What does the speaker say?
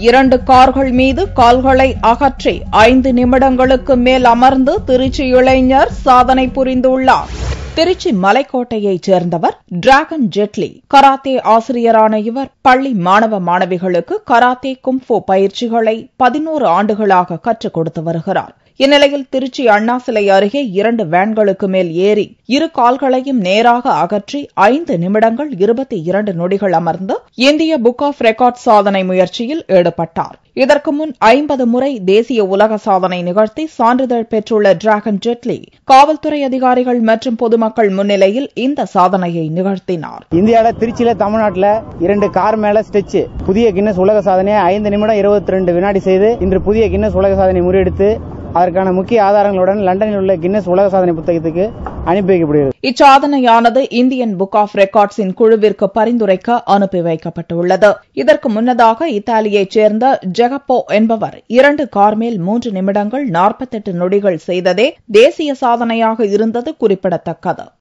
இரண்டு கார்கள் மீது கால்களை அகற்றி ஐந்து நிமிடங்களுக்கு மேல் அமர்ந்து திருச்சி இளைஞர் சாதனை புரிந்துள்ளார் திருச்சி மலைக்கோட்டையைச் சேர்ந்தவர் டிராகன் ஜெட்லி கராத்தே ஆசிரியரான இவர் பள்ளி மாணவ மாணவிகளுக்கு கராத்தே கும்ஃபோ பயிற்சிகளை பதினோரு ஆண்டுகளாக கற்றுக் கொடுத்து வருகிறார் இந்நிலையில் திருச்சி அண்ணா சிலை அருகே இரண்டு வேன்களுக்கு மேல் ஏறி இரு கால்களையும் நேராக அகற்றி ஐந்து நிமிடங்கள் இருபத்தி இரண்டு நொடிகள் அமர்ந்து இந்திய புக் ஆஃப் ரெக்கார்ட் சாதனை முயற்சியில் ஈடுபட்டார் இதற்கு முன் ஐம்பது முறை தேசிய உலக சாதனை நிகழ்த்தி சான்றிதழ் பெற்றுள்ள டிராகன் ஜெட்லி காவல்துறை அதிகாரிகள் மற்றும் பொதுமக்கள் முன்னிலையில் இந்த சாதனையை நிகழ்த்தினார் இந்தியாவில் திருச்சியில தமிழ்நாட்டில் இரண்டு கார் மேல ஸ்டெச் புதிய கின்னஸ் உலக சாதனையை ஐந்து நிமிடம் இருபத்தி ரெண்டு வினாடி செய்து இன்று புதிய கின்னஸ் உலக சாதனை முறியடித்து அதற்கான முக்கிய ஆதாரங்களுடன் லண்டனில் உள்ள கின்னஸ் உலக சாதனை புத்தகத்துக்கு அனுப்பி வைக்கப்படுகிறது இச்சாதனையானது இந்தியன் புக் ஆஃப் ரெக்கார்ட்ஸின் குழுவிற்கு பரிந்துரைக்க அனுப்பி வைக்கப்பட்டுள்ளது இதற்கு முன்னதாக இத்தாலியைச் சேர்ந்த ஜெகப்போ என்பவர் இரண்டு கார் மேல் மூன்று நிமிடங்கள் நாற்பத்தெட்டு நொடிகள் செய்ததே தேசிய சாதனையாக இருந்தது குறிப்பிடத்தக்கது